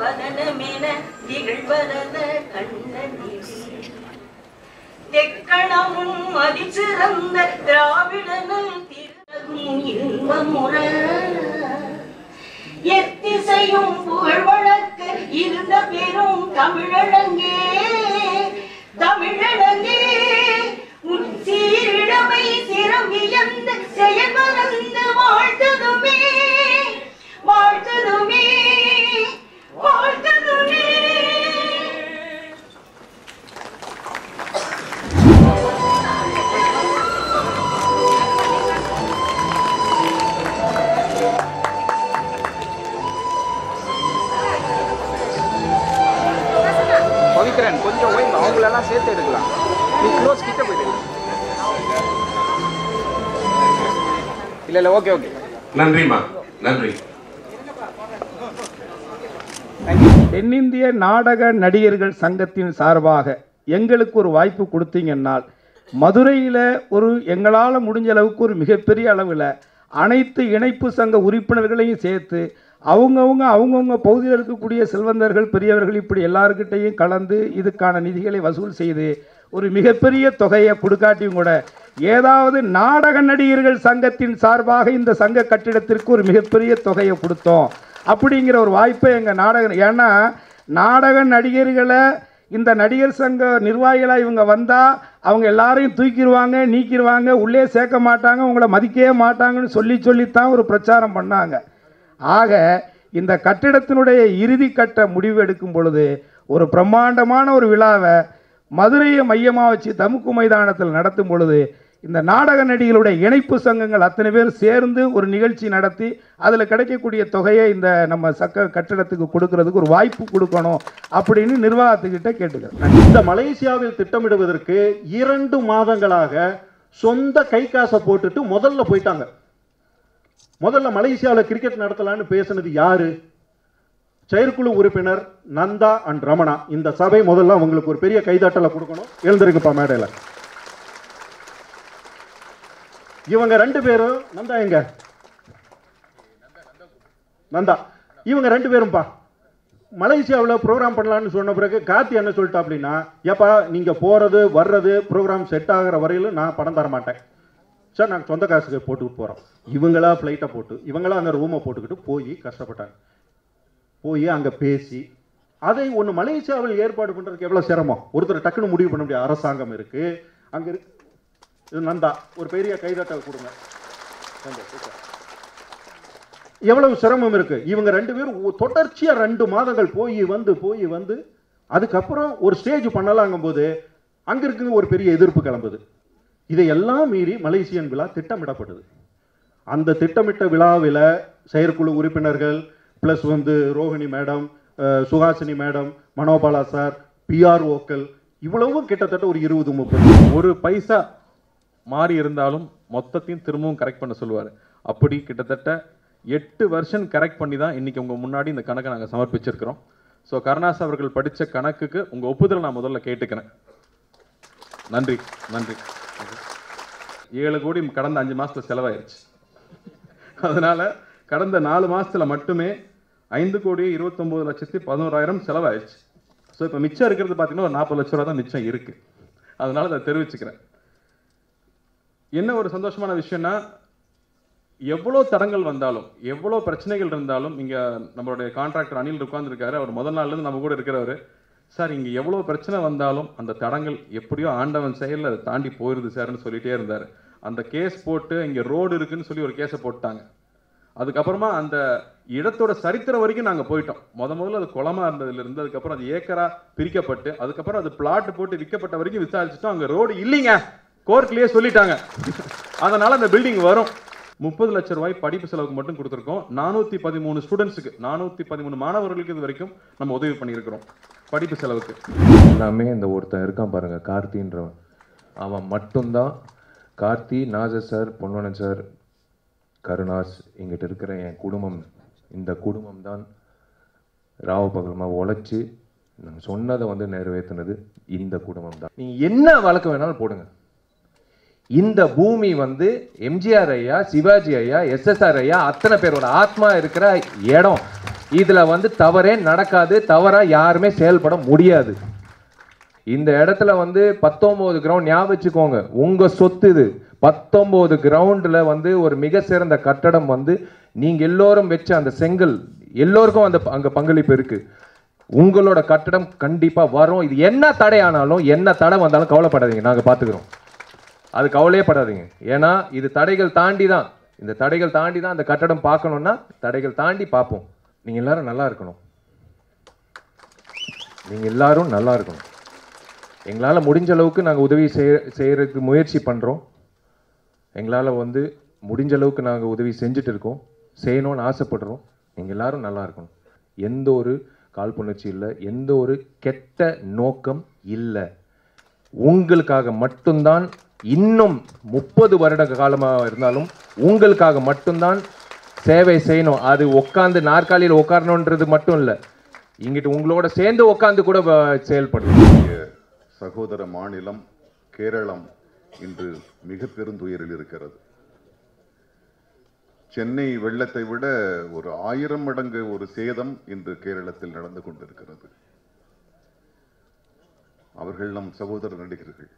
வதனமென திகழ்வதன கண்ணனில் தெக்கணமும் மதிச்சிறந்த திராவிடனும் திருகும் இன்பமுற எத்திசையும் புகழ் வழக்க இருந்த பெரும் தமிழழங்கே தமிழழங்கே உன் சீரிழமை சிரம் வியந்து செயல் மறந்து வாழ்த்ததுமே வாழ்த்ததுமே வாழ்த்ததுமே பவித்ரன் கொஞ்சம் ஓய்வு அவங்களெல்லாம் சேர்த்து எடுக்கலாம் நீ க்ளோஸ் கிட்ட போயிடு இல்லை இல்லை ஓகே ஓகே நன்றிம்மா நன்றி தென்னிந்திய நாடக நடிகர்கள் சங்கத்தின் சார்பாக எங்களுக்கு ஒரு வாய்ப்பு கொடுத்தீங்கன்னால் மதுரையில் ஒரு எங்களால் முடிஞ்ச அளவுக்கு ஒரு மிகப்பெரிய அளவில் அனைத்து இணைப்பு சங்க உறுப்பினர்களையும் சேர்த்து அவங்கவுங்க அவங்கவுங்க பகுதியில் இருக்கக்கூடிய செல்வந்தர்கள் பெரியவர்கள் இப்படி எல்லாருக்கிட்டையும் கலந்து இதுக்கான நிதிகளை வசூல் செய்து ஒரு மிகப்பெரிய தொகையை கொடுக்காட்டியும் கூட ஏதாவது நாடக நடிகர்கள் சங்கத்தின் சார்பாக இந்த சங்க கட்டிடத்திற்கு ஒரு மிகப்பெரிய தொகையை கொடுத்தோம் அப்படிங்கிற ஒரு வாய்ப்பை எங்கள் நாடக ஏன்னா நாடக நடிகர்களை இந்த நடிகர் சங்க நிர்வாகிகளாக இவங்க வந்தால் அவங்க எல்லாரையும் தூக்கிடுவாங்க நீக்கிடுவாங்க உள்ளே சேர்க்க மாட்டாங்க உங்களை மதிக்கவே மாட்டாங்கன்னு சொல்லி சொல்லித்தான் ஒரு பிரச்சாரம் பண்ணாங்க ஆக இந்த கட்டிடத்தினுடைய இறுதி கட்ட முடிவு எடுக்கும் பொழுது ஒரு பிரம்மாண்டமான ஒரு விழாவை மதுரையை மையமாக வச்சு தமுக்கு மைதானத்தில் நடத்தும் பொழுது இந்த நாடக நடிகளுடைய இணைப்பு சங்கங்கள் அத்தனை பேர் சேர்ந்து ஒரு நிகழ்ச்சி நடத்தி அதில் கிடைக்கக்கூடிய தொகையை இந்த நம்ம சக்க கட்டிடத்துக்கு கொடுக்கறதுக்கு ஒரு வாய்ப்பு கொடுக்கணும் அப்படின்னு நிர்வாகத்துக்கிட்ட கேட்டுக்கிறேன் இந்த மலேசியாவில் திட்டமிடுவதற்கு இரண்டு மாதங்களாக சொந்த கை காசை போட்டுட்டு முதல்ல போயிட்டாங்க முதல்ல மலேசியாவில் கிரிக்கெட் நடத்தலான்னு பேசுனது யாரு செயற்குழு உறுப்பினர் நந்தா அண்ட் ரமணா இந்த சபை முதல்ல அவங்களுக்கு ஒரு பெரிய கைதட்டலை கொடுக்கணும் எழுந்திருக்குப்பா மேடையில் இவங்க ரெண்டு பேரும் நந்தா எங்க நந்தா இவங்க ரெண்டு பேரும்பா மலேசியாவில் ப்ரோக்ராம் பண்ணலான்னு சொன்ன பிறகு கார்த்தி என்ன சொல்லிட்டா அப்படின்னா ஏப்பா நீங்கள் போகிறது வர்றது ப்ரோக்ராம் செட் ஆகிற வரையிலும் நான் பணம் தர மாட்டேன் சார் நாங்கள் சொந்த காசுக்கு போட்டுக்கிட்டு போகிறோம் இவங்களா ஃப்ளைட்டை போட்டு இவங்களா அந்த ரூமை போட்டுக்கிட்டு போய் கஷ்டப்பட்டாங்க போய் அங்கே பேசி அதை ஒன்று மலேசியாவில் ஏற்பாடு பண்ணுறதுக்கு எவ்வளோ சிரமம் ஒருத்தர் டக்குன்னு முடிவு பண்ண முடியாது அரசாங்கம் இருக்குது அங்கே இருக்கு இது நந்தா ஒரு பெரிய கைதட்டல் கொடுங்க நந்தா, super. எவ்வளவு சிரமம் இருக்கு இவங்க ரெண்டு பேரும் ஒ- தொடர்ச்சியா ரெண்டு மாதங்கள் போய் வந்து போய் வந்து அதுக்கப்புறம் ஒரு ஸ்டேஜ் பண்ணலாங்கும் போது அங்க இருக்குங்க ஒரு பெரிய எதிர்ப்பு கிளம்புது இதையெல்லாம் மீறி மலேசியன் விழா திட்டமிடப்படுது அந்த திட்டமிட்ட விழாவில் செயற்குழு உறுப்பினர்கள் ப்ளஸ் வந்து ரோஹிணி மேடம் அஹ், சுஹாசினி மேடம் மனோபாலா சார் பிஆர்ஓக்கள் இவ்வளவும் கிட்டத்தட்ட ஒரு இருபது முப்பது ஒரு பைசா மாறி இருந்தாலும் மொத்தத்தையும் திரும்பவும் கரெக்ட் பண்ண சொல்லுவார் அப்படி கிட்டத்தட்ட எட்டு வருஷன் கரெக்ட் பண்ணி தான் இன்னைக்கு உங்க முன்னாடி இந்த கணக்கை நாங்கள் சமர்ப்பிச்சிருக்கிறோம் ஸோ கருணாஸ் அவர்கள் படிச்ச கணக்குக்கு உங்க ஒப்புதல் நான் முதல்ல கேட்டுக்கிறேன் நன்றி நன்றி ஏழு கோடி கடந்த அஞ்சு மாசத்துல செலவாயிருச்சு அதனால கடந்த நாலு மாசத்துல மட்டுமே ஐந்து கோடி இருபத்தொன்பது லட்சத்தி பதினோராயிரம் செலவாயிருச்சு ஸோ இப்போ மிச்சம் இருக்கிறது பார்த்தீங்கன்னா ஒரு நாற்பது லட்ச ரூபா தான் மிச்சம் இருக்கு அதனால அதை தெரிவிச்சுக்கிறேன் என்ன ஒரு சந்தோஷமான விஷயம்னா எவ்வளோ தடங்கள் வந்தாலும் எவ்வளோ பிரச்சனைகள் இருந்தாலும் இங்கே நம்மளுடைய கான்ட்ராக்டர் அனில் உட்கார்ந்துருக்காரு அவர் முதல் நாள்லேருந்து நம்ம கூட இருக்கிறவர் சார் இங்கே எவ்வளோ பிரச்சனை வந்தாலும் அந்த தடங்கள் எப்படியோ ஆண்டவன் செயலில் அதை தாண்டி போயிருது சார்னு சொல்லிட்டே இருந்தார் அந்த கேஸ் போட்டு இங்கே ரோடு இருக்குன்னு சொல்லி ஒரு கேஸை போட்டாங்க அதுக்கப்புறமா அந்த இடத்தோட சரித்திரம் வரைக்கும் நாங்கள் போயிட்டோம் முத முதல்ல அது குளமா இருந்ததுல இருந்து அதுக்கப்புறம் அது ஏக்கரா பிரிக்கப்பட்டு அதுக்கப்புறம் அது பிளாட் போட்டு விற்கப்பட்ட வரைக்கும் விசாரிச்சுட்டோம் அங்கே ரோடு இல்லைங்க கோர்ட்லயே சொல்லிட்டாங்க அதனால அந்த பில்டிங் வரும் முப்பது லட்ச ரூபாய் படிப்பு செலவுக்கு மட்டும் கொடுத்துருக்கோம் நானூற்றி பதிமூணு ஸ்டூடெண்ட்ஸுக்கு நானூற்றி பதிமூணு மாணவர்களுக்கு இது வரைக்கும் நம்ம உதவி பண்ணியிருக்கிறோம் படிப்பு செலவுக்கு எல்லாமே இந்த ஒருத்தன் இருக்கான் பாருங்க கார்த்தின்றவன் அவன் மட்டும்தான் கார்த்தி நாஜர் சார் பொன்வனன் சார் கருணாஸ் எங்கிட்ட இருக்கிற என் குடும்பம் இந்த குடும்பம் தான் ராவ பகலமா உழைச்சி நான் சொன்னதை வந்து நிறைவேற்றினது இந்த குடும்பம் தான் நீங்க என்ன வழக்கு வேணாலும் போடுங்க இந்த பூமி வந்து எம்ஜிஆர் ஐயா சிவாஜி ஐயா எஸ்எஸ்ஆர் ஐயா அத்தனை பேரோட ஆத்மா இருக்கிற இடம் இதுல வந்து தவறே நடக்காது தவறா யாருமே செயல்பட முடியாது இந்த இடத்துல வந்து பத்தொன்பது கிரவுண்ட் ஞாபகம் வச்சுக்கோங்க உங்க சொத்து இது பத்தொன்பது கிரவுண்ட்ல வந்து ஒரு மிக சிறந்த கட்டடம் வந்து நீங்க எல்லோரும் வச்ச அந்த செங்கல் எல்லோருக்கும் அந்த அங்க பங்களிப்பு இருக்கு உங்களோட கட்டடம் கண்டிப்பா வரும் இது என்ன தடையானாலும் என்ன தடை வந்தாலும் கவலைப்படாதீங்க நாங்க பாத்துக்கிறோம் அது கவலையே படாதீங்க ஏன்னா இது தடைகள் தாண்டி தான் இந்த தடைகள் தாண்டி தான் அந்த கட்டடம் பார்க்கணும்னா தடைகள் தாண்டி பார்ப்போம் நீங்க எல்லாரும் நல்லா இருக்கணும் நீங்க எல்லாரும் நல்லா இருக்கணும் எங்களால் முடிஞ்ச அளவுக்கு நாங்கள் உதவி செய்ய செய்யறதுக்கு முயற்சி பண்ணுறோம் எங்களால் வந்து முடிஞ்ச அளவுக்கு நாங்கள் உதவி செஞ்சுட்டு இருக்கோம் செய்யணும்னு ஆசைப்படுறோம் நீங்கள் எல்லாரும் நல்லா இருக்கணும் எந்த ஒரு காழ்ப்புணர்ச்சி இல்லை எந்த ஒரு கெட்ட நோக்கம் இல்லை உங்களுக்காக மட்டும்தான் இன்னும் முப்பது வருட காலமாக இருந்தாலும் உங்களுக்காக மட்டும்தான் சேவை செய்யணும் அது உட்காந்து நாற்காலியில் உட்காரணுன்றது மட்டும் இல்லை இங்கிட்டு உங்களோட சேர்ந்து உட்காந்து கூட வ- செயல்படும் சகோதர மாநிலம் கேரளம் இன்று மிக பெருந்துயரில் இருக்கிறது சென்னை வெள்ளத்தை விட ஒரு ஆயிரம் மடங்கு ஒரு சேதம் இன்று கேரளத்தில் நடந்து கொண்டிருக்கிறது அவர்கள் நம் சகோதர நடிகர்கள்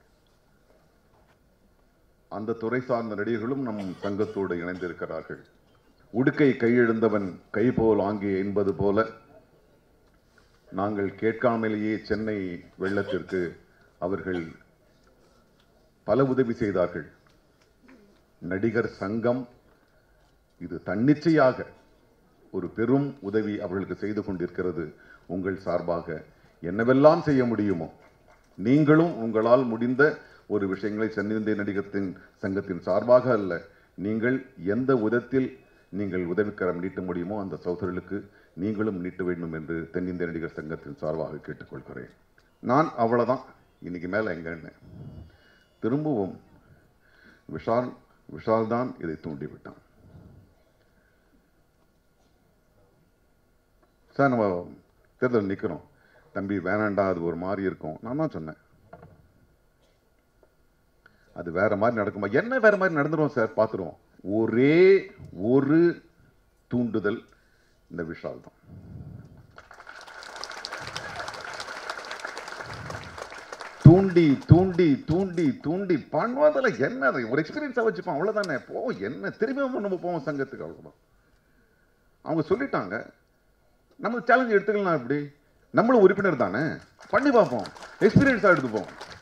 அந்த துறை சார்ந்த நடிகர்களும் நம் சங்கத்தோடு இணைந்திருக்கிறார்கள் உடுக்கை கையெழுந்தவன் கைபோல் ஆங்கே என்பது போல நாங்கள் கேட்காமலேயே சென்னை வெள்ளத்திற்கு அவர்கள் பல உதவி செய்தார்கள் நடிகர் சங்கம் இது தன்னிச்சையாக ஒரு பெரும் உதவி அவர்களுக்கு செய்து கொண்டிருக்கிறது உங்கள் சார்பாக என்னவெல்லாம் செய்ய முடியுமோ நீங்களும் உங்களால் முடிந்த ஒரு விஷயங்களை சென்னிந்திய நடிகத்தின் சங்கத்தின் சார்பாக அல்ல நீங்கள் எந்த விதத்தில் நீங்கள் உதவிக்கரம் நீட்ட முடியுமோ அந்த சகோதரர்களுக்கு நீங்களும் நீட்ட வேண்டும் என்று தென்னிந்திய நடிகர் சங்கத்தின் சார்பாக கேட்டுக்கொள்கிறேன் நான் அவ்வளவுதான் இன்னைக்கு மேல எங்கன்னு திரும்பவும் விஷால் விஷால் தான் இதை தூண்டிவிட்டான் சார் நம்ம தேர்தல் நிற்கிறோம் தம்பி வேணாண்டா அது ஒரு மாதிரி இருக்கும் நான் தான் சொன்னேன் அது வேற மாதிரி நடக்குமா என்ன வேற மாதிரி நடந்துரும் சார் பார்த்துருவோம் ஒரே ஒரு தூண்டுதல் இந்த விஷால் தான் தூண்டி தூண்டி தூண்டி தூண்டி பண்ணுவதில் என்ன அது? ஒரு எக்ஸ்பீரியன்ஸாக வச்சுப்பான் அவ்வளோதானே போ என்ன திரும்பியும் நம்ம போவோம் சங்கத்துக்கு அவ்வளோதான் அவங்க சொல்லிட்டாங்க நம்ம சேலஞ்ச் எடுத்துக்கலாம் இப்படி நம்மளும் உறுப்பினர் தானே பண்ணி பார்ப்போம் எக்ஸ்பீரியன்ஸாக எடுத்துப்போம்